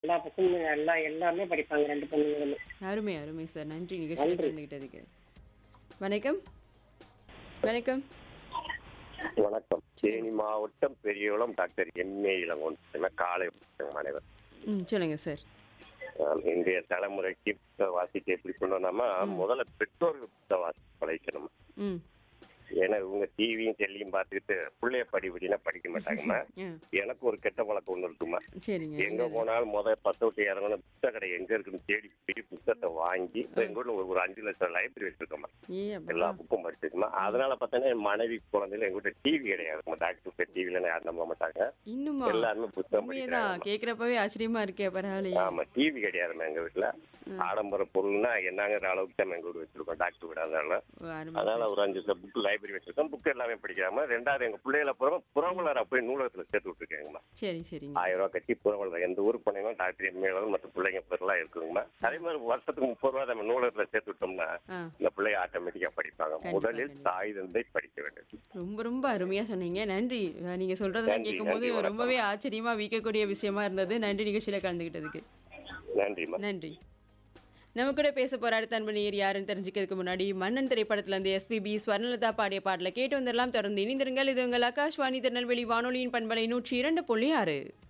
எல்லா பசங்களும் நல்லா எல்லாமே படிப்பாங்க ரெண்டு பொண்ணுங்களுமே அருமை அருமை சார் நன்றி நிகழ்ச்சியில் நன்றி. கலந்துக்கிட்டதுக்கு வணக்கம் வணக்கம் வணக்கம் தேனி மாவட்டம் பெரியகுளம் டாக்டர் எம்ஏ இளங்கோன் காலை வணக்கம் அனைவர் ம் சொல்லுங்க சார் ஆஹ் இன்றைய தலைமுறைக்கு புத்தக வாசிக்க எப்படி பண்ணணும்னா முதல்ல பெற்றோர்கள் புத்தக வாசி பழகிக்கணும் ம் ஏன்னா இவங்க டிவியும் செல்லியும் பார்த்துக்கிட்டு பிள்ளைய படி படினா படிக்க மாட்டாங்கம்மா ஆ எனக்கு ஒரு கெட்ட பழக்கம் ஒன்று இருக்குமா சரிங்க எங்க போனாலும் முத பத்து விட்டு இறங்கணும் புத்தக கடை எங்க இருக்குன்னு தேடி போய் புத்தகத்தை வாங்கி இப்ப எங்க ஊர்ல ஒரு ஒரு அஞ்சு லட்சம் லைப்ரரி வச்சிருக்கோம்மா ஏ எல்லா அப்பா புக்கும் படிச்சிருக்குமா அதனால பார்த்தீங்கன்னா என் மனைவி குழந்தைல எங்ககிட்ட டிவி கிடையாது டாக்டர் டிவில யாரும் நம்ப மாட்டாங்க இன்னுமா எல்லாருமே புத்தகம் உண்மையதான் படிக்கிறாங்க கேக்குறப்பவே ஆச்சரியமா இருக்கே பரவாயில்லையே ஆமா டிவி கிடையாதுமா எங்க வீட்டுல ஆடம்பர பொருள்னா என்னங்கிற அளவுக்கு தான் எங்க வீடு வச்சிருக்கோம் டாக்டர் வீடு அதனால ஓ, அருமை அதனால ஒரு அஞ்சு புக் லைப்ரரி வச்சிருக்கோம் புக் எல்லாமே படிக்காம ரெண்டாவது எங்க பிள்ளைகளை பூரா புறவலரை போய் நூலகத்துல சேர்த்து விட்டுருக்கேங்கம்மா சரி சரிங்க ஆயிரம் ரூபாய் கட்டி புறவலர் எந்த ஊருக்கு போனீங்கன்னா டாக்டர் எம்ஏலாம் மற்ற பிள்ளைங்க பேர்லாம் இருக்குங்கம்மா அதே மாதிரி வருஷத்துக்கு முப்பது ரூபா நம்ம நூலகத்துல சேர்த்து விட்டோம்னா ஆ இந்த பிள்ளைய ஆட்டோமேட்டிக்கா படிப்பாங்க கண்டிப்பா, முதலில் கண்டிப்பா. தாய் தந்தை படிக்க வேண்டும் ரொம்ப ரொம்ப அருமையா சொன்னீங்க நன்றி அஹ் நீங்க சொல்றதெல்லாம் நன்றி, கேட்கும்போது நன்றி, வணக்கம். ரொம்பவே ஆச்சரியமா வீக்கக்கூடிய விஷயமா இருந்தது நன்றி நிகழ்ச்சியில கலந்துக்கிட்டதுக்கு நன்றிம்மா நன்றி நம்ம கூட பேச போற அடுத்த அன்பு நேயர் யாருன்னு தெரிஞ்சுக்கிறதுக்கு முன்னாடி மன்னன் திரைப்படத்துல இருந்து எஸ்பிபி ஸ்வர்ணலதா பாடிய பாடல கேட்டு வந்துடலாம் தொடர்ந்து இணைந்திருங்கள் இது உங்கள் ஆகாஷ்வாணி திருநெல்வேலி வானொலியின் பண்பலை நூற்றி இரண்டு புள்ளி ஆறு